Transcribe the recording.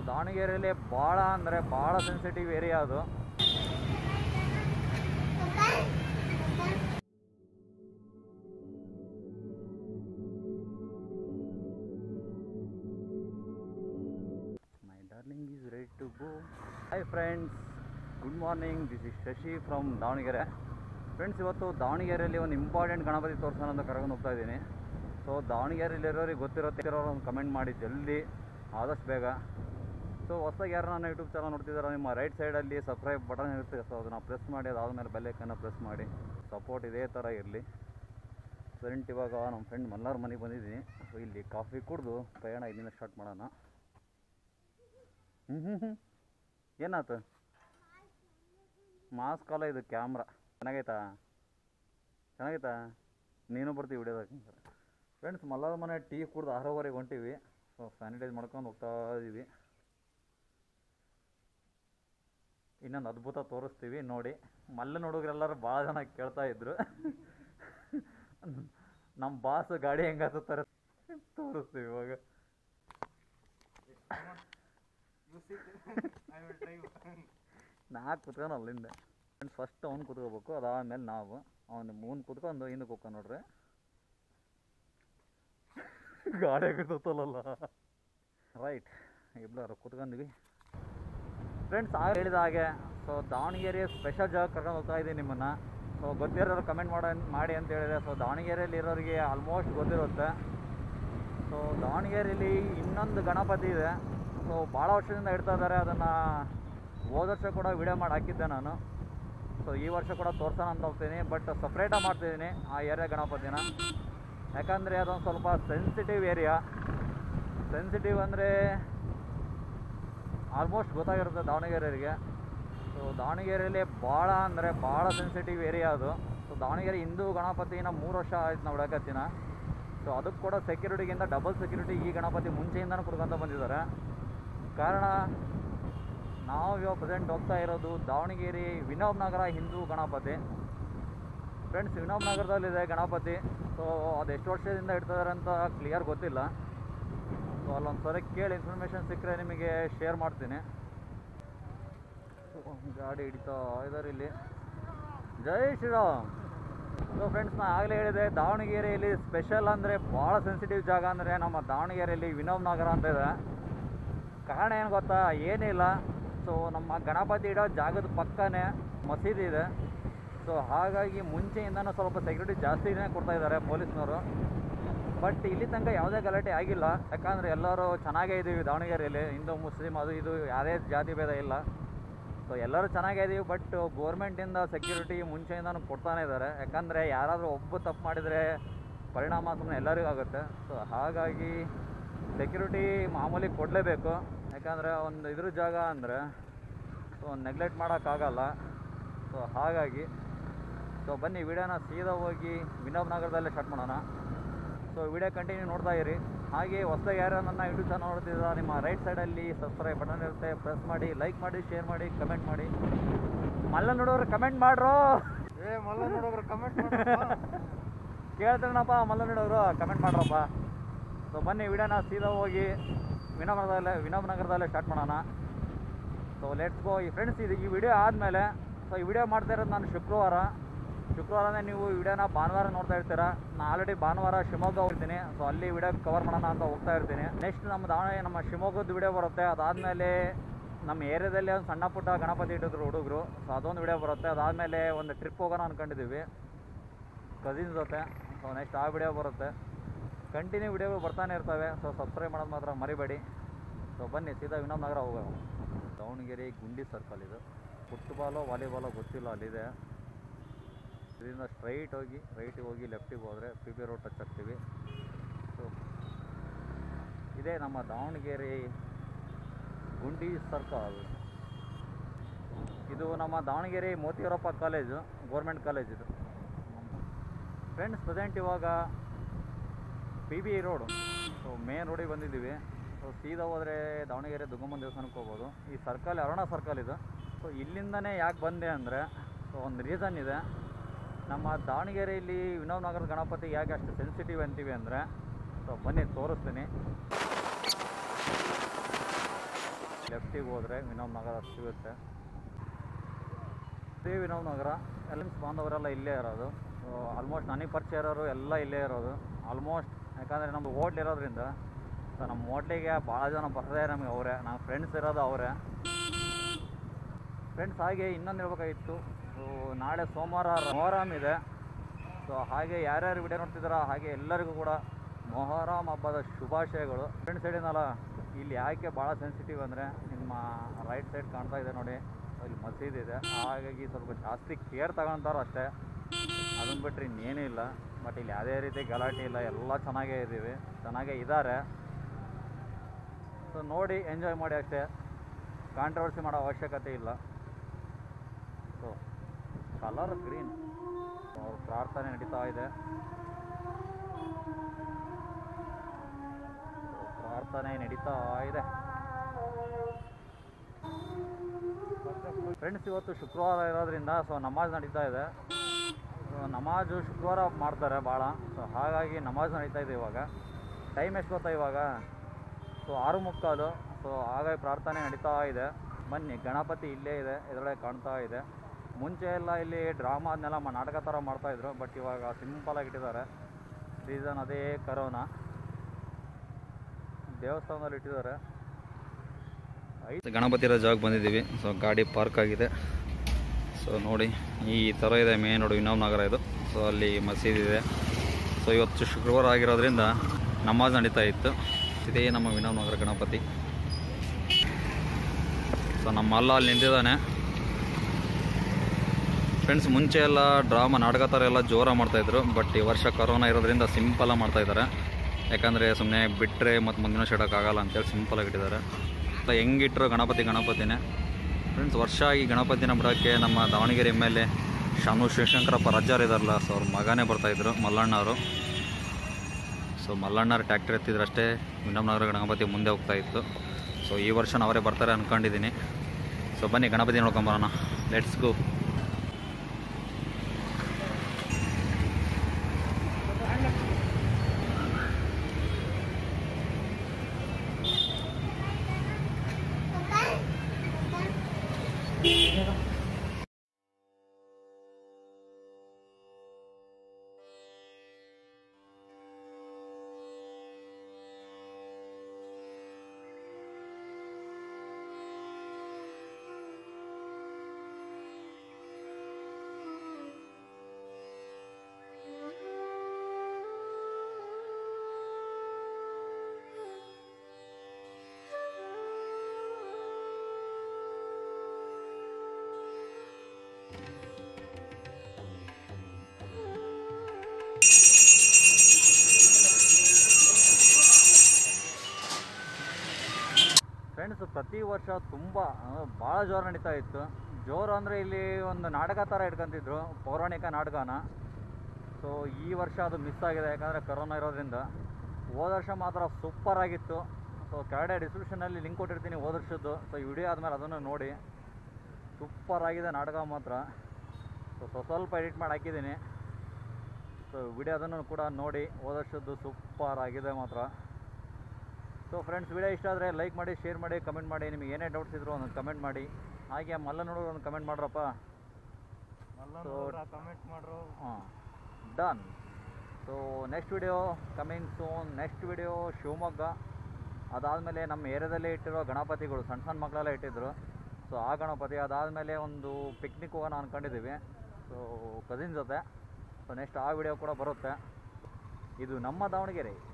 ದಾವಣಗೆರೆಯಲ್ಲಿ ಭಾಳ ಅಂದರೆ ಭಾಳ ಸೆನ್ಸಿಟಿವ್ ಏರಿಯಾ ಅದು my darling is ready to go hi friends good morning this is Shashi from Davangere friends ಇವತ್ತು ದಾವಣಗೆರೆಯಲ್ಲಿ ಒಂದು ಇಂಪಾರ್ಟೆಂಟ್ ಗಣಪತಿ ತೋರಿಸೋಣ ಅಂತ ಕರ್ಕೊಂಡು ಹೋಗ್ತಾ ಇದ್ದೀನಿ ಸೊ ದಾವಣಗೆರೆಯಲ್ಲಿರೋರಿಗೆ ಗೊತ್ತಿರುತ್ತೆ ಇರೋರು ಒಂದು ಕಮೆಂಟ್ ಮಾಡಿ ಜಲ್ದಿ ಆದಷ್ಟು ಬೇಗ ಸೊ ಹೊಸದಾಗಿ ಯಾರು ನನ್ನ ಯೂಟ್ಯೂಬ್ ಚಾನಲ್ ನೋಡ್ತಿದ್ದಾರೆ ನಿಮ್ಮ ರೈಟ್ ಸೈಡಲ್ಲಿ ಸಬ್ಸ್ಕ್ರೈಬ್ ಬಟನ್ ಇರುತ್ತೆ ಸೊ ಅದನ್ನು ಪ್ರೆಸ್ ಮಾಡಿ ಅದಾದಮೇಲೆ ಬೆಲ್ಲೈಕನ್ನು ಪ್ರೆಸ್ ಮಾಡಿ ಸಪೋರ್ಟ್ ಇದೇ ಥರ ಇರಲಿ ಫ್ರೆಂಟ್ ಇವಾಗ ನಮ್ಮ ಫ್ರೆಂಡ್ ಮಲ್ಲಾರ್ ಮನೆಗೆ ಬಂದಿದ್ದೀನಿ ಸೊ ಇಲ್ಲಿ ಕಾಫಿ ಕುಡಿದು ಪ್ರಯಾಣ ಇಲ್ಲಿಂದ ಸ್ಟಾರ್ಟ್ ಮಾಡೋಣ ಹ್ಞೂ ಹ್ಞೂ ಹ್ಞೂ ಏನಾಯ್ತು ಮಾಸ್ಕ್ ಅಲ್ಲ ಇದು ಕ್ಯಾಮ್ರಾ ಚೆನ್ನಾಗೈತಾ ಚೆನ್ನಾಗೈತಾ ನೀನು ಬರ್ತೀವಿ ವಿಡಿಯೋದಾಗ ಫ್ರೆಂಡ್ಸ್ ಮಲ್ಲಾರ ಮನೆ ಟೀ ಕುಡ್ದು ಆರೂವರೆಗೆ ಹೊಂಟೀವಿ ಸೊ ಸ್ಯಾನಿಟೈಸ್ ಮಾಡ್ಕೊಂಡು ಹೋಗ್ತಾ ಇದ್ದೀವಿ ಇನ್ನೊಂದು ಅದ್ಭುತ ತೋರಿಸ್ತೀವಿ ನೋಡಿ ಮಲ್ಲ ನೋಡುಗರೆಲ್ಲರೂ ಭಾಳ ಜನ ಕೇಳ್ತಾ ಇದ್ರು ನಮ್ಮ ಬಾಸ್ ಗಾಡಿ ಹೆಂಗೆ ಹತ್ತುತ್ತಾರೆ ತೋರಿಸ್ತೀವಿ ಇವಾಗ ನಾ ಕುತ್ಕೊಂಡು ಅಲ್ಲಿಂದ ಫ್ರೆಂಡ್ಸ್ ಫಸ್ಟ್ ಅವ್ನು ಕುತ್ಕೋಬೇಕು ಅದಾದಮೇಲೆ ನಾವು ಅವನು ಮೂನ್ ಕುತ್ಕೊಂಡು ಹಿಂದಕ್ಕೆ ಹೋಗ್ಕೊಂಡು ನೋಡ್ರಿ ಗಾಡಿ ಗೊತ್ತಲ್ಲ ರೈಟ್ ಇಬ್ಬರು ಕುತ್ಕೊಂಡಿವಿ ಫ್ರೆಂಡ್ಸ್ ಆಗ ಹೇಳಿದ ಹಾಗೆ ಸೊ ದಾವಣಗೆರೆ ಸ್ಪೆಷಲ್ ಜಾಗ ಕರ್ಕೊಂಡು ಹೋಗ್ತಾ ಇದ್ದೀನಿ ನಿಮ್ಮನ್ನು ಸೊ ಗೊತ್ತಿರೋರು ಕಮೆಂಟ್ ಮಾಡೋ ಮಾಡಿ ಅಂತ ಹೇಳಿದ್ರೆ ಸೊ ದಾವಣಗೆರೆಯಲ್ಲಿ ಇರೋರಿಗೆ ಆಲ್ಮೋಸ್ಟ್ ಗೊತ್ತಿರುತ್ತೆ ಸೊ ದಾವಣಗೆರೆಯಲ್ಲಿ ಇನ್ನೊಂದು ಗಣಪತಿ ಇದೆ ಸೊ ಭಾಳ ವರ್ಷದಿಂದ ಇಡ್ತಾ ಇದ್ದಾರೆ ಅದನ್ನು ಹೋದ ವರ್ಷ ಕೂಡ ವಿಡಿಯೋ ಮಾಡಿ ಹಾಕಿದ್ದೆ ನಾನು ಸೊ ಈ ವರ್ಷ ಕೂಡ ತೋರ್ಸೋಣ ಅಂತ ಹೋಗ್ತೀನಿ ಬಟ್ ಸಪ್ರೇಟಾಗಿ ಮಾಡ್ತಿದ್ದೀನಿ ಆ ಏರಿಯಾ ಗಣಪತಿನ ಯಾಕಂದರೆ ಅದೊಂದು ಸ್ವಲ್ಪ ಸೆನ್ಸಿಟಿವ್ ಏರಿಯಾ ಸೆನ್ಸಿಟಿವ್ ಅಂದರೆ ಆಲ್ಮೋಸ್ಟ್ ಗೊತ್ತಾಗಿರುತ್ತೆ ದಾವಣಗೆರೆಯವರಿಗೆ ಸೊ ದಾವಣಗೆರೆಯಲ್ಲಿ ಭಾಳ ಅಂದರೆ ಭಾಳ ಸೆನ್ಸಿಟಿವ್ ಏರಿಯಾ ಅದು ಸೊ ದಾವಣಗೆರೆ ಹಿಂದೂ ಗಣಪತಿನ ಮೂರು ವರ್ಷ ಆಯ್ತು ನಾವು ಇಡಕತ್ತಿನ ಸೊ ಅದಕ್ಕೆ ಕೂಡ ಸೆಕ್ಯೂರಿಟಿಗಿಂತ ಡಬಲ್ ಸೆಕ್ಯೂರಿಟಿ ಈ ಗಣಪತಿ ಮುಂಚೆಯಿಂದನೂ ಕೊಡ್ಕೊಂತ ಬಂದಿದ್ದಾರೆ ಕಾರಣ ನಾವು ಇವಾಗ ಪ್ರೆಸೆಂಟ್ ಹೋಗ್ತಾ ಇರೋದು ದಾವಣಗೆರೆ ವಿನೋಬ್ ನಗರ ಹಿಂದೂ ಗಣಪತಿ ಫ್ರೆಂಡ್ಸ್ ವಿನೋಬ್ ನಗರದಲ್ಲಿದೆ ಗಣಪತಿ ಸೊ ಅದು ಎಷ್ಟು ವರ್ಷದಿಂದ ಇಡ್ತಿದ್ದಾರೆ ಅಂತ ಕ್ಲಿಯರ್ ಗೊತ್ತಿಲ್ಲ ಸೊ ಅಲ್ಲೊಂದು ಸರಿ ಕೇಳಿ ಇನ್ಫಾರ್ಮೇಷನ್ ಸಿಕ್ಕರೆ ನಿಮಗೆ ಶೇರ್ ಮಾಡ್ತೀನಿ ಗಾಡಿ ಹಿಡಿತಾ ಇದ್ದಾರೆ ಇಲ್ಲಿ ಜೈ ಶ್ರೀರಾಮ್ ಸೊ ಫ್ರೆಂಡ್ಸ್ ನಾ ಆಗಲೇ ಹೇಳಿದೆ ದಾವಣಗೆರೆಯಲ್ಲಿ ಸ್ಪೆಷಲ್ ಅಂದರೆ ಭಾಳ ಸೆನ್ಸಿಟಿವ್ ಜಾಗ ಅಂದರೆ ನಮ್ಮ ದಾವಣಗೆರೆಯಲ್ಲಿ ವಿನೋಬ್ ನಗರ ಅಂತ ಇದೆ ಕಾರಣ ಏನು ಗೊತ್ತಾ ಏನಿಲ್ಲ ಸೊ ನಮ್ಮ ಗಣಪತಿ ಇಡೋ ಜಾಗದ ಪಕ್ಕನೇ ಮಸೀದಿ ಇದೆ ಸೊ ಹಾಗಾಗಿ ಮುಂಚೆಯಿಂದನೂ ಸ್ವಲ್ಪ ಸೆಕ್ಯೂರಿಟಿ ಜಾಸ್ತಿನೇ ಕೊಡ್ತಾ ಇದ್ದಾರೆ ಪೊಲೀಸ್ನವರು ಬಟ್ ಇಲ್ಲಿ ತನಕ ಯಾವುದೇ ಗಲಾಟೆ ಆಗಿಲ್ಲ ಯಾಕಂದರೆ ಎಲ್ಲರೂ ಚೆನ್ನಾಗೇ ಇದ್ದೀವಿ ದಾವಣಗೆರೆಯಲ್ಲಿ ಹಿಂದೂ ಮುಸ್ಲಿಮ್ ಅದು ಇದು ಯಾವುದೇ ಜಾತಿ ಭೇದ ಇಲ್ಲ ಸೊ ಎಲ್ಲರೂ ಚೆನ್ನಾಗೇ ಇದ್ದೀವಿ ಬಟ್ ಗೋರ್ಮೆಂಟಿಂದ ಸೆಕ್ಯೂರಿಟಿ ಮುಂಚೆಯಿಂದನೂ ಕೊಡ್ತಾನೆ ಇದ್ದಾರೆ ಯಾಕಂದರೆ ಯಾರಾದರೂ ಒಬ್ಬ ತಪ್ಪು ಮಾಡಿದರೆ ಪರಿಣಾಮ ಸುಮ್ಮನೆ ಎಲ್ಲರಿಗೂ ಆಗುತ್ತೆ ಸೊ ಹಾಗಾಗಿ ಸೆಕ್ಯೂರಿಟಿ ಮಾಮೂಲಿ ಕೊಡಲೇಬೇಕು ಯಾಕಂದರೆ ಒಂದು ಇದ್ರ ಜಾಗ ಅಂದರೆ ಸೊ ನೆಗ್ಲೆಕ್ಟ್ ಮಾಡೋಕ್ಕಾಗಲ್ಲ ಸೊ ಹಾಗಾಗಿ ಸೊ ಬನ್ನಿ ವಿಡಿಯೋನ ಸೀದಾ ಹೋಗಿ ವಿನೋಬ್ ನಗರದಲ್ಲೇ ಸ್ಟಾರ್ಟ್ ಮಾಡೋಣ ಸೊ ವಿಡಿಯೋ ಕಂಟಿನ್ಯೂ ನೋಡ್ತಾ ಇರಿ ಹಾಗೆ ಹೊಸದಾಗಿ ಯಾರು ನನ್ನ ಯೂಟ್ಯೂಬ್ ಚಾನಲ್ ನೋಡ್ತಿದ್ದೀರಾ ನಿಮ್ಮ ರೈಟ್ ಸೈಡಲ್ಲಿ ಸಬ್ಸ್ಕ್ರೈಬ್ ಬಟನ್ ಇರುತ್ತೆ ಪ್ರೆಸ್ ಮಾಡಿ ಲೈಕ್ ಮಾಡಿ ಶೇರ್ ಮಾಡಿ ಕಮೆಂಟ್ ಮಾಡಿ ಮಲ್ಲ ನೋಡೋರು ಕಮೆಂಟ್ ಮಾಡ್ರು ಏ ಮಲ್ಲ ನೋಡೋಬ್ರು ಕಮೆಂಟ್ ಕೇಳ್ತಾರನಪ್ಪ ಮಲ್ಲ ನೋಡೋರು ಕಮೆಂಟ್ ಮಾಡ್ರಪ್ಪ ಸೊ ಬನ್ನಿ ವಿಡಿಯೋನ ಸೀದಾ ಹೋಗಿ ವಿನೋಬ್ ನಗರದಲ್ಲೇ ವಿನೋಬ್ ನಗರದಲ್ಲೇ ಸ್ಟಾರ್ಟ್ ಮಾಡೋಣ ಸೊ ಲೆಟ್ಸ್ ಗೋ ಈ ಫ್ರೆಂಡ್ಸ್ ಇದು ಈ ವಿಡಿಯೋ ಆದಮೇಲೆ ಸೊ ಈ ವಿಡಿಯೋ ಮಾಡ್ತಾ ಇರೋದು ನಾನು ಶುಕ್ರವಾರ ಶುಕ್ರವಾರನೇ ನೀವು ವಿಡಿಯೋನ ಭಾನುವಾರ ನೋಡ್ತಾ ಇರ್ತೀರಾ ನಾನು ಆಲ್ರೆಡಿ ಭಾನುವಾರ ಶಿವಮೊಗ್ಗ ಹೋಗ್ತೀನಿ ಸೊ ಅಲ್ಲಿ ವಿಡಿಯೋ ಕವರ್ ಮಾಡೋಣ ಅಂತ ಹೋಗ್ತಾ ಇರ್ತೀನಿ ನೆಕ್ಸ್ಟ್ ನಮ್ಮ ದಾವಣಗೆರೆ ನಮ್ಮ ಶಿವಮೊಗ್ಗದ ವಿಡಿಯೋ ಬರುತ್ತೆ ಅದಾದಮೇಲೆ ನಮ್ಮ ಏರಿಯಾದಲ್ಲಿ ಒಂದು ಸಣ್ಣ ಪುಟ್ಟ ಗಣಪತಿ ಇಟ್ಟಿದ್ರು ಹುಡುಗರು ಸೊ ಅದೊಂದು ವಿಡಿಯೋ ಬರುತ್ತೆ ಅದಾದಮೇಲೆ ಒಂದು ಟ್ರಿಪ್ ಹೋಗೋಣ ಅಂದ್ಕೊಂಡಿದ್ದೀವಿ ಕಸಿನ್ಸ್ ಜೊತೆ ಸೊ ನೆಕ್ಸ್ಟ್ ಆ ವಿಡಿಯೋ ಬರುತ್ತೆ ಕಂಟಿನ್ಯೂ ವಿಡಿಯೋಗಳು ಬರ್ತಾನೆ ಇರ್ತವೆ ಸೊ ಸಬ್ಸ್ಕ್ರೈಬ್ ಮಾಡೋದು ಮಾತ್ರ ಮರಿಬೇಡಿ ಸೊ ಬನ್ನಿ ಸೀದಾ ವಿನೋದ್ ನಗರ ಹೋಗೋಣ ದಾವಣಗೆರೆ ಗುಂಡಿ ಸರ್ಕಲ್ ಇದು ಫುಟ್ಬಾಲೋ ವಾಲಿಬಾಲೋ ಗೊತ್ತಿಲ್ಲ ಅಲ್ಲಿದೆ ಇದರಿಂದ ಸ್ಟ್ರೈಟ್ ಹೋಗಿ ರೈಟಿಗೆ ಹೋಗಿ ಲೆಫ್ಟಿಗೆ ಹೋದರೆ ಪಿ ಬಿ ರೋಡ್ ಟಚ್ ಆಗ್ತೀವಿ ಸೊ ಇದೇ ನಮ್ಮ ದಾವಣಗೆರೆ ಗುಂಡಿ ಸರ್ಕಲ್ ಇದು ನಮ್ಮ ದಾವಣಗೆರೆ ಮೋತಿಯವರಪ್ಪ ಕಾಲೇಜು ಗೋರ್ಮೆಂಟ್ ಕಾಲೇಜ್ ಇದು ಫ್ರೆಂಡ್ಸ್ ಪ್ರೆಸೆಂಟ್ ಇವಾಗ P B road so main ರೋಡಿಗೆ ಬಂದಿದ್ದೀವಿ ಸೊ ಸೀದಾ ಹೋದರೆ ದಾವಣಗೆರೆ ದುಗ್ಗಮ್ಮನ ದೇವಸ್ಥಾನಕ್ಕೆ ಹೋಗ್ಬೋದು ಈ ಸರ್ಕಲ್ ಅರುಣ ಸರ್ಕಲ್ ಇದು ಸೊ ಇಲ್ಲಿಂದನೇ ಯಾಕೆ ಬಂದೆ ಅಂದರೆ ಸೊ ಒಂದು ರೀಸನ್ ಇದೆ ನಮ್ಮ ದಾವಣಗೆರೆಯಲ್ಲಿ ವಿನೋದ್ ನಗರದ ಗಣಪತಿ ಯಾಕೆ ಅಷ್ಟು ಸೆನ್ಸಿಟಿವ್ ಅಂತೀವಿ ಅಂದರೆ ಸೊ ಬನ್ನಿ ತೋರಿಸ್ತೀನಿ ಲೆಫ್ಟಿಗೆ ಹೋದರೆ ವಿನೋದ್ ನಗರ ಸಿಗುತ್ತೆ ಇದೇ ವಿನೋದ್ ನಗರ ಎಲ್ಲ ಬಾಂಧವರೆಲ್ಲ ಇಲ್ಲೇ ಇರೋದು ಸೊ ಆಲ್ಮೋಸ್ಟ್ ನನಗೆ ಪರಿಚಯ ಇರೋರು ಎಲ್ಲ ಇಲ್ಲೇ ಇರೋದು ಆಲ್ಮೋಸ್ಟ್ ಯಾಕಂದರೆ ನಮ್ಮದು ಹೋಟ್ಲ್ ಇರೋದ್ರಿಂದ ಸೊ ನಮ್ಮ ಹೋಟ್ಲಿಗೆ ಭಾಳ ಜನ ಬರ್ತಾರೆ ನಮಗೆ ಅವರೇ ನಮ್ಮ ಫ್ರೆಂಡ್ಸ್ ಇರೋದು ಅವರೇ ಫ್ರೆಂಡ್ಸ್ ಹಾಗೆ ಇನ್ನೊಂದು ಹೇಳ್ಬೇಕಾಗಿತ್ತು ಸೊ ನಾಳೆ ಸೋಮವಾರ ಮೊಹರಂ ಇದೆ ಸೊ ಹಾಗೆ ಯಾರ್ಯಾರು ವಿಡಿಯೋ ನೋಡ್ತಿದ್ದಾರೋ ಹಾಗೆ ಎಲ್ಲರಿಗೂ ಕೂಡ ಮೊಹರಂ ಹಬ್ಬದ ಶುಭಾಶಯಗಳು ಫ್ರೆಂಡ್ಸ್ ಹೇಳಿದ್ನಲ್ಲ ಇಲ್ಲಿ ಯಾಕೆ ಭಾಳ ಸೆನ್ಸಿಟಿವ್ ಅಂದರೆ ನಿಮ್ಮ ರೈಟ್ ಸೈಡ್ ಕಾಣ್ತಾ ಇದೆ ನೋಡಿ ಅಲ್ಲಿ ಮಸೀದಿ ಇದೆ ಹಾಗಾಗಿ ಸ್ವಲ್ಪ ಜಾಸ್ತಿ ಕೇರ್ ತಗೊಳ್ತಾರೋ ಅಷ್ಟೇ ಅದನ್ನು ಬಿಟ್ಟರೆ ಇನ್ನೇನೂ ಇಲ್ಲ ಬಟ್ ಇಲ್ಲಿ ಯಾವುದೇ ರೀತಿ ಗಲಾಟೆ ಇಲ್ಲ ಎಲ್ಲ ಚೆನ್ನಾಗೇ ಇದ್ದೀವಿ ಚೆನ್ನಾಗೇ ಇದ್ದಾರೆ ಸೊ ನೋಡಿ ಎಂಜಾಯ್ ಮಾಡಿ ಅಷ್ಟೇ ಕಾಂಟ್ರವರ್ಸಿ ಮಾಡೋ ಅವಶ್ಯಕತೆ ಇಲ್ಲ ಸೊ ಕಲರ್ ಗ್ರೀನ್ ಅವ್ರ ಪ್ರಾರ್ಥನೆ ನಡೀತಾ ಇದೆ So, ಪ್ರಾರ್ಥನೆ ನಡೀತಾ ಇದೆ ಫ್ರೆಂಡ್ಸ್ ಇವತ್ತು ಶುಕ್ರವಾರ ಇರೋದ್ರಿಂದ ಸೊ ನಮಾಜ್ ನಡೀತಾ ಇದೆ ಸೊ ನಮಾಜು ಶುಕ್ರವಾರ ಮಾಡ್ತಾರೆ ಭಾಳ ಸೊ ಹಾಗಾಗಿ ನಮಾಜ್ ನಡೀತಾ ಇದೆ ಇವಾಗ ಟೈಮ್ ಎಷ್ಟು ಗೊತ್ತಾ ಇವಾಗ ಸೊ ಆರು ಮುಕ್ಕಾಲು ಸೊ ಹಾಗಾಗಿ ಪ್ರಾರ್ಥನೆ ನಡೀತಾ ಇದೆ ಬನ್ನಿ ಗಣಪತಿ ಇಲ್ಲೇ ಇದೆ ಇದರೊಳಗೆ ಕಾಣ್ತಾ ಇದೆ ಮುಂಚೆ ಎಲ್ಲ ಇಲ್ಲಿ ಡ್ರಾಮಾ ಅದನ್ನೆಲ್ಲ ಮ- ನಾಟಕ ಥರ ಮಾಡ್ತಾಯಿದ್ರು ಬಟ್ ಇವಾಗ ಸಿಂಪಲಾಗಿ ಇಟ್ಟಿದ್ದಾರೆ ರೀಸನ್ ಅದೇ ಕರೋನಾ ದೇವಸ್ಥಾನದಲ್ಲಿ ಇಟ್ಟಿದ್ದಾರೆ ಗಣಪತಿ ಇರೋ ಜಾಗಕ್ಕೆ ಬಂದಿದ್ದೀವಿ ಸೊ ಗಾಡಿ ಪಾರ್ಕ್ ಆಗಿದೆ ಸೊ ನೋಡಿ ಈ ಥರ ಇದೆ ಮೇನ್ ರೋಡ್ ವಿನೋಮ್ ನಗರ ಇದು ಸೊ ಅಲ್ಲಿ ಮಸೀದಿ ಇದೆ ಸೊ ಇವತ್ತು ಶುಕ್ರವಾರ ಆಗಿರೋದ್ರಿಂದ ನಮಾಜ್ ನಡೀತಾ ಇತ್ತು ಇದೇ ನಮ್ಮ ವಿನೋಮ್ ನಗರ ಗಣಪತಿ ಸೊ ನಮ್ಮ ಅಲ್ಲ ಅಲ್ಲಿ ನಿಂತಿದ್ದಾನೆ ಫ್ರೆಂಡ್ಸ್ ಮುಂಚೆ ಎಲ್ಲ ಡ್ರಾಮಾ ನಾಟಕ ಥರ ಎಲ್ಲ ಜೋರ ಮಾಡ್ತಾಯಿದ್ರು ಬಟ್ ಈ ವರ್ಷ ಕರೋನಾ ಇರೋದ್ರಿಂದ ಸಿಂಪಲಾಗಿ ಮಾಡ್ತಾಯಿದ್ದಾರೆ ಯಾಕಂದರೆ ಸುಮ್ಮನೆ ಬಿಟ್ಟರೆ ಮತ್ತು ಮುಂದಿನ ವರ್ಷ ಇಡೋಕ್ಕಾಗಲ್ಲ ಅಂತೇಳಿ ಸಿಂಪಲಾಗಿ ಇಟ್ಟಿದ್ದಾರೆ ಎಲ್ಲ ಹೆಂಗಿಟ್ರು ಗಣಪತಿ ಗಣಪತಿನೇ ಫ್ರೆಂಡ್ಸ್ ವರ್ಷ ಈ ಗಣಪತಿನ ಬಿಡೋಕ್ಕೆ ನಮ್ಮ Davangere M L A Shanu Shivashankarappa ರಜ್ಜಾರ್ ಇದಾರಲ್ಲ ಸೊ ಅವ್ರ ಮಗನೇ ಬರ್ತಾಯಿದ್ರು ಮಲ್ಲಣ್ಣ ಅವರು ಸೊ ಮಲ್ಲಣ್ಣರು ಟ್ಯಾಕ್ಟರ್ ಎತ್ತಿದ್ರು ಅಷ್ಟೇ ವಿನಮ್ನಗರ ಗಣಪತಿ ಮುಂದೆ ಹೋಗ್ತಾ ಇತ್ತು ಸೊ ಈ ವರ್ಷ ಅವರೇ ಬರ್ತಾರೆ ಅಂದ್ಕೊಂಡಿದ್ದೀನಿ ಸೊ ಬನ್ನಿ ಗಣಪತಿ ನೋಡ್ಕೊಂಬರೋಣ ಲೆಟ್ಸ್ ಗೋ ಫ್ರೆಂಡ್ಸ್ ಪ್ರತಿ ವರ್ಷ ತುಂಬ ಭಾಳ ಜೋರು ನಡೀತಾ ಇತ್ತು ಜೋರು ಅಂದರೆ ಇಲ್ಲಿ ಒಂದು ನಾಟಕ ಥರ ಇಟ್ಕೊಂತಿದ್ರು ಪೌರಾಣಿಕ ನಾಟಕನ ಸೊ ಈ ವರ್ಷ ಅದು ಮಿಸ್ ಆಗಿದೆ ಯಾಕಂದರೆ ಕರೋನಾ ಇರೋದ್ರಿಂದ ಹೋದ ವರ್ಷ ಮಾತ್ರ ಸೂಪರ್ ಆಗಿತ್ತು ಸೊ ಕೆಳಗಡೆ ಡಿಸ್ಕ್ರಿಪ್ಷನಲ್ಲಿ ಲಿಂಕ್ ಕೊಟ್ಟಿರ್ತೀನಿ ಹೋದ ವರ್ಷದ್ದು ಸೊ ಈ ವಿಡಿಯೋ ಆದಮೇಲೆ ಅದನ್ನು ನೋಡಿ ಸೂಪರ್ ಆಗಿದೆ ನಾಟಕ ಮಾತ್ರ ಸೊ ಸ್ವ- ಸ್ವಲ್ಪ ಎಡಿಟ್ ಮಾಡಿ ಹಾಕಿದ್ದೀನಿ ಸೊ ವಿಡಿಯೋ ಅದನ್ನು ಕೂಡ ನೋಡಿ ಹೋದ ವರ್ಷದ್ದು ಸೂಪರ್ ಆಗಿದೆ ಮಾತ್ರ ಸೊ ಫ್ರೆಂಡ್ಸ್ ವಿಡಿಯೋ ಇಷ್ಟ ಆದರೆ ಲೈಕ್ ಮಾಡಿ ಶೇರ್ ಮಾಡಿ ಕಮೆಂಟ್ ಮಾಡಿ ನಿಮಗೆ ಏನೇ ಡೌಟ್ಸ್ ಇದ್ರು ಒಂದು ಕಮೆಂಟ್ ಮಾಡಿ ಹಾಗೆ ಮಲ್ಲ ನೋಡೋರು ಒಂದು ಕಮೆಂಟ್ ಮಾಡ್ರಪ್ಪ So- ಕಮೆಂಟ್ ಮಾಡ್ರು ಹಾಂ done so next video coming soon next video Shivamogga ಅದಾದಮೇಲೆ ನಮ್ಮ ಏರಿಯಾದಲ್ಲೇ ಇಟ್ಟಿರೋ ಗಣಪತಿಗಳು ಸಣ್ಣ ಸಣ್ಣ ಮಕ್ಕಳೆಲ್ಲ ಇಟ್ಟಿದ್ರು ಸೊ ಆ ಗಣಪತಿ ಅದಾದಮೇಲೆ ಒಂದು ಪಿಕ್ನಿಕ್ ಹೋಗೋಣ ಅಂದ್ಕೊಂಡಿದ್ದೀವಿ ಸೊ ಕಸಿನ್ ಜೊತೆ ಸೊ ನೆಕ್ಸ್ಟ್ ಆ ವಿಡಿಯೋ ಕೂಡ ಬರುತ್ತೆ ಇದು ನಮ್ಮ ದಾವಣಗೆರೆ